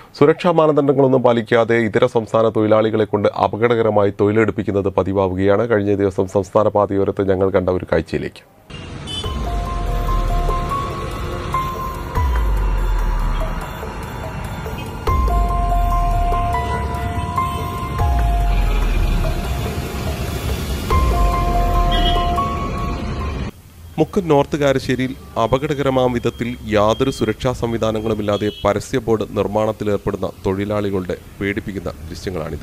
സുരക്ഷാ മാനദണ്ഡങ്ങളൊന്നും പാലിക്കാതെ ഇതര സംസ്ഥാന തൊഴിലാളികളെ കൊണ്ട് അപകടകരമായി തൊഴിലെടുപ്പിക്കുന്നത് പതിവാവുകയാണ് കഴിഞ്ഞ ദിവസം സംസ്ഥാന പാതയോരത്ത് ഞങ്ങൾ കണ്ട ഒരു കാഴ്ചയിലേക്ക് മുക്കൻ നോർത്ത് കാരശ്ശേരിയിൽ അപകടകരമാം വിധത്തിൽ യാതൊരു സുരക്ഷാ സംവിധാനങ്ങളുമില്ലാതെ പരസ്യ ബോർഡ് നിർമ്മാണത്തിലേർപ്പെടുന്ന തൊഴിലാളികളുടെ പേടിപ്പിക്കുന്ന ദൃശ്യങ്ങളാണിത്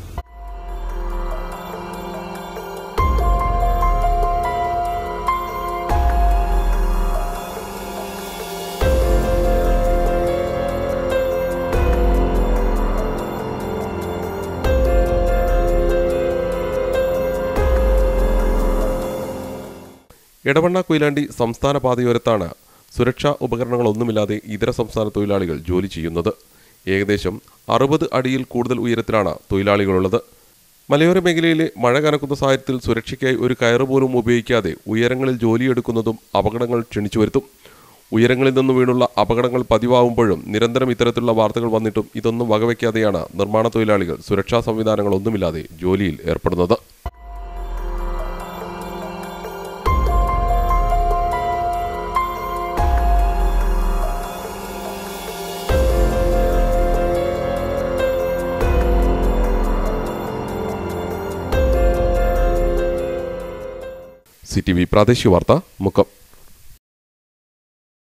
എടവണ്ണ കൊയിലാണ്ടി സംസ്ഥാന പാതയോരത്താണ് സുരക്ഷാ ഉപകരണങ്ങളൊന്നുമില്ലാതെ ഇതര സംസ്ഥാന തൊഴിലാളികൾ ജോലി ചെയ്യുന്നത് ഏകദേശം അറുപത് അടിയിൽ കൂടുതൽ ഉയരത്തിലാണ് തൊഴിലാളികളുള്ളത് മലയോര മേഖലയിലെ മഴ കനക്കുന്ന സാഹചര്യത്തിൽ സുരക്ഷയ്ക്കായി ഒരു കയറ് പോലും ഉപയോഗിക്കാതെ ഉയരങ്ങളിൽ ജോലിയെടുക്കുന്നതും അപകടങ്ങൾ ക്ഷണിച്ചു വരുത്തും ഉയരങ്ങളിൽ നിന്ന് വീണുള്ള അപകടങ്ങൾ പതിവാകുമ്പോഴും നിരന്തരം ഇത്തരത്തിലുള്ള വാർത്തകൾ വന്നിട്ടും ഇതൊന്നും വകവയ്ക്കാതെയാണ് നിർമ്മാണ തൊഴിലാളികൾ സുരക്ഷാ സംവിധാനങ്ങളൊന്നുമില്ലാതെ ജോലിയിൽ ഏർപ്പെടുന്നത് സി ടി വി പ്രാദേശിക വാർത്ത മുക്കം